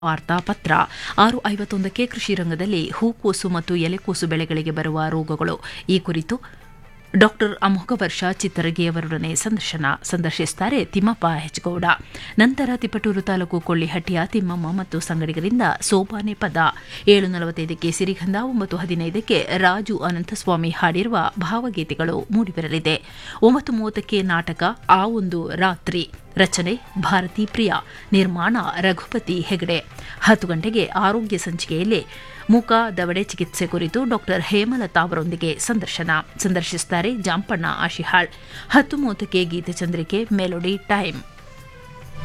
ವಾರ್ತಾ ಪತ್ರ ಆರು ಐವತ್ತೊಂದಕ್ಕೆ ಕೃಷಿ ರಂಗದಲ್ಲಿ ಹೂಕೋಸು ಮತ್ತು ಎಲೆಕೋಸು ಬೆಳೆಗಳಿಗೆ ಬರುವ ರೋಗಗಳು ಈ ಕುರಿತು ಡಾಕ್ಟರ್ ಅಮೋಘ ವರ್ಷ ಚಿತ್ತರಗಿಯವರೊಡನೆ ಸಂದರ್ಶನ ಸಂದರ್ಶಿಸುತ್ತಾರೆ ತಿಮ್ಮಪ್ಪ ಹೆಚ್ಗೌಡ ನಂತರ ತಿಪಟೂರು ತಾಲೂಕು ಕೊಳ್ಳಿಹಟ್ಟಿಯ ತಿಮ್ಮಮ್ಮ ಮತ್ತು ಸಂಗಡಿಗರಿಂದ ಸೋಪಾನೆ ಪದ ಏಳು ನಲವತ್ತೈದಕ್ಕೆ ಸಿರಿಗಂಧ ಒಂಬತ್ತು ಹದಿನೈದಕ್ಕೆ ರಾಜು ಅನಂತಸ್ವಾಮಿ ಹಾಡಿರುವ ಭಾವಗೀತೆಗಳು ಮೂಡಿಬರಲಿದೆ ಒಂಬತ್ತು ಮೂವತ್ತಕ್ಕೆ ನಾಟಕ ಆ ಒಂದು ರಾತ್ರಿ ರಚನೆ ಭಾರತಿ ಪ್ರಿಯ ನಿರ್ಮಾಣ ರಘುಪತಿ ಹೆಗಡೆ ಹತ್ತು ಗಂಟೆಗೆ ಆರೋಗ್ಯ ಸಂಚಿಕೆಯಲ್ಲಿ ಮುಖ ದವಡೆ ಚಿಕಿತ್ಸೆ ಕುರಿತು ಡಾಕ್ಟರ್ ಹೇಮಲತಾ ಅವರೊಂದಿಗೆ ಸಂದರ್ಶನ ಸಂದರ್ಶಿಸುತ್ತಾರೆ ಜಾಂಪಣ್ಣ ಆಶಿಹಾಳ್ ಹತ್ತು ಮೂವತ್ತಕ್ಕೆ ಗೀತಚಂದ್ರಿಕೆ ಮೆಲೋಡಿ ಟೈಮ್